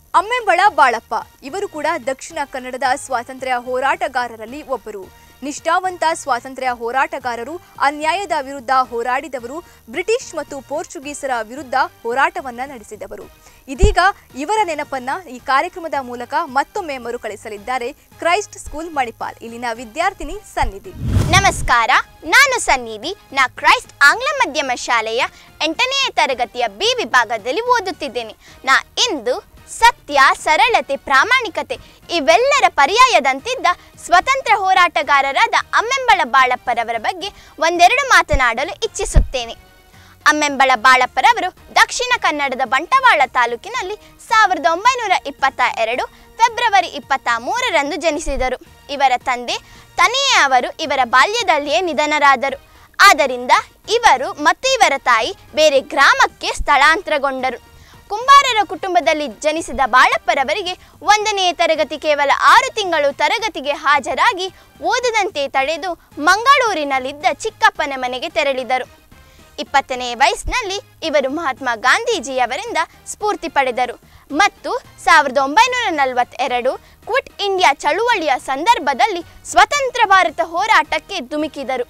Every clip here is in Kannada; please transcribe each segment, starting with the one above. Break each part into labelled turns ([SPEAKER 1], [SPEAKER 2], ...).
[SPEAKER 1] ಅಮ್ಮೆಂಬಳ ಬಾಳಪ್ಪ ಇವರು ಕೂಡ ದಕ್ಷಿಣ ಕನ್ನಡದ ಸ್ವಾತಂತ್ರ್ಯ ಹೋರಾಟಗಾರರಲ್ಲಿ ಒಬ್ಬರು ನಿಷ್ಠಾವಂತ ಸ್ವಾತಂತ್ರ್ಯ ಹೋರಾಟಗಾರರು ಅನ್ಯಾಯದ ವಿರುದ್ಧ ಹೋರಾಡಿದವರು ಬ್ರಿಟಿಷ್ ಮತ್ತು ಪೋರ್ಚುಗೀಸರ ವಿರುದ್ಧ ಹೋರಾಟವನ್ನ ನಡೆಸಿದವರು ಇದೀಗ ಇವರ ನೆನಪನ್ನ ಈ ಕಾರ್ಯಕ್ರಮದ ಮೂಲಕ ಮತ್ತೊಮ್ಮೆ ಮರುಕಳಿಸಲಿದ್ದಾರೆ ಕ್ರೈಸ್ಟ್ ಸ್ಕೂಲ್ ಮಣಿಪಾಲ್ ಇಲ್ಲಿನ ವಿದ್ಯಾರ್ಥಿನಿ ಸನ್ನಿಧಿ
[SPEAKER 2] ನಮಸ್ಕಾರ ನಾನು ಸನ್ನಿಧಿ ನಾ ಕ್ರೈಸ್ಟ್ ಆಂಗ್ಲ ಮಾಧ್ಯಮ ಶಾಲೆಯ ಎಂಟನೆಯ ತರಗತಿಯ ಬಿ ವಿಭಾಗದಲ್ಲಿ ಓದುತ್ತಿದ್ದೇನೆ ನಾ ಇಂದು ಸತ್ಯ ಸರಳತೆ ಪ್ರಾಮಾಣಿಕತೆ ಇವೆಲ್ಲರ ಪರ್ಯಾಯದಂತಿದ್ದ ಸ್ವತಂತ್ರ ಹೋರಾಟಗಾರರಾದ ಅಮ್ಮೆಂಬಳ ಬಾಳಪ್ಪರವರ ಬಗ್ಗೆ ಒಂದೆರಡು ಮಾತನಾಡಲು ಇಚ್ಛಿಸುತ್ತೇನೆ ಅಮ್ಮೆಂಬಳ ಬಾಳಪ್ಪರವರು ದಕ್ಷಿಣ ಕನ್ನಡದ ಬಂಟವಾಳ ತಾಲೂಕಿನಲ್ಲಿ ಸಾವಿರದ ಒಂಬೈನೂರ ಇಪ್ಪತ್ತ ಎರಡು ಫೆಬ್ರವರಿ ಇಪ್ಪತ್ತ ಮೂರರಂದು ಜನಿಸಿದರು ಇವರ ತಂದೆ ತನಿಯೇ ಅವರು ಇವರ ಬಾಲ್ಯದಲ್ಲಿಯೇ ನಿಧನರಾದರು ಆದ್ದರಿಂದ ಇವರು ಮತ್ತು ಇವರ ತಾಯಿ ಬೇರೆ ಗ್ರಾಮಕ್ಕೆ ಸ್ಥಳಾಂತರಗೊಂಡರು ಕುಂಬಾರರ ಕುಟುಂಬದಲ್ಲಿ ಜನಿಸಿದ ಬಾಳಪ್ಪರವರಿಗೆ ಒಂದನೆಯ ತರಗತಿ ಕೇವಲ ಆರು ತಿಂಗಳು ತರಗತಿಗೆ ಹಾಜರಾಗಿ ಓದದಂತೆ ತಡೆದು ಮಂಗಳೂರಿನಲ್ಲಿದ್ದ ಚಿಕ್ಕಪ್ಪನ ಮನೆಗೆ ತೆರಳಿದರು ಇಪ್ಪತ್ತನೇ ವಯಸ್ಸಿನಲ್ಲಿ ಇವರು ಮಹಾತ್ಮ ಗಾಂಧೀಜಿಯವರಿಂದ ಸ್ಫೂರ್ತಿ ಪಡೆದರು ಮತ್ತು ಸಾವಿರದ ಒಂಬೈನೂರ ನಲವತ್ತೆರಡು ಕ್ವಿಟ್ ಇಂಡಿಯಾ ಚಳುವಳಿಯ ಸಂದರ್ಭದಲ್ಲಿ ಸ್ವತಂತ್ರ ಭಾರತ ಹೋರಾಟಕ್ಕೆ ಧುಮುಕಿದರು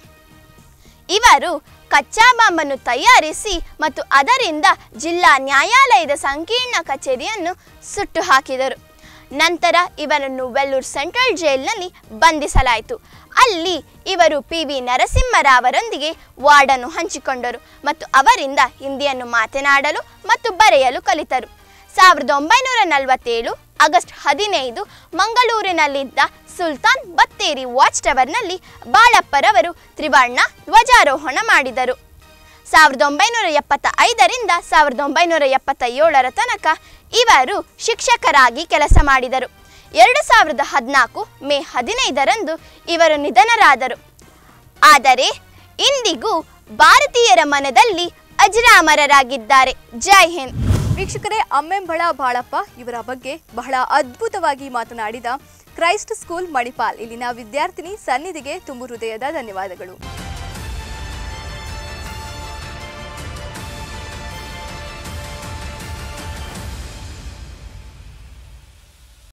[SPEAKER 2] ಇವರು ಕಚ್ಚಾ ಬಾಂಬನ್ನು ತಯಾರಿಸಿ ಮತ್ತು ಅದರಿಂದ ಜಿಲ್ಲಾ ನ್ಯಾಯಾಲಯದ ಸಂಕೀರ್ಣ ಕಚೇರಿಯನ್ನು ಸುಟ್ಟು ಹಾಕಿದರು ನಂತರ ಇವರನ್ನು ವೆಲ್ಲೂರ್ ಸೆಂಟ್ರಲ್ ಜೈಲಿನಲ್ಲಿ ಬಂಧಿಸಲಾಯಿತು ಅಲ್ಲಿ ಇವರು ಪಿ ವಿ ನರಸಿಂಹರಾವರೊಂದಿಗೆ ವಾರ್ಡನ್ನು ಹಂಚಿಕೊಂಡರು ಮತ್ತು ಅವರಿಂದ ಹಿಂದಿಯನ್ನು ಮಾತನಾಡಲು ಮತ್ತು ಬರೆಯಲು ಕಲಿತರು ಸಾವಿರದ ಒಂಬೈನೂರ ನಲವತ್ತೇಳು ಆಗಸ್ಟ್ ಹದಿನೈದು ಮಂಗಳೂರಿನಲ್ಲಿದ್ದ ಸುಲ್ತಾನ್ ಬತ್ತೇರಿ ವಾಚ್ ಟವರ್ನಲ್ಲಿ ಬಾಳಪ್ಪರವರು ತ್ರಿವರ್ಣ ಧ್ವಜಾರೋಹಣ ಮಾಡಿದರು ಸಾವಿರದ ಒಂಬೈನೂರ ಎಪ್ಪತ್ತ ಐದರಿಂದ ಸಾವಿರದ ಒಂಬೈನೂರ ಎಪ್ಪತ್ತ ಏಳರ ತನಕ ಇವರು ಶಿಕ್ಷಕರಾಗಿ ಕೆಲಸ ಮಾಡಿದರು ಎರಡು ಸಾವಿರದ ಹದಿನಾಲ್ಕು ಮೇ ಹದಿನೈದರಂದು ಇವರು ನಿಧನರಾದರು ಆದರೆ ಇಂದಿಗೂ ಭಾರತೀಯರ ಮನದಲ್ಲಿ ಅಜರಾಮರರಾಗಿದ್ದಾರೆ ಜೈ ಹಿಂದ್
[SPEAKER 1] ವೀಕ್ಷಕರೇ ಅಮ್ಮೆಂಬಳ ಬಾಳಪ್ಪ ಇವರ ಬಗ್ಗೆ ಬಹಳ ಅದ್ಭುತವಾಗಿ ಮಾತನಾಡಿದ ಕ್ರೈಸ್ಟ್ ಸ್ಕೂಲ್ ಮಣಿಪಾಲ್ ಇಲ್ಲಿನ ವಿದ್ಯಾರ್ಥಿನಿ ಸನ್ನಿಧಿಗೆ ತುಂಬು ಹೃದಯದ ಧನ್ಯವಾದಗಳು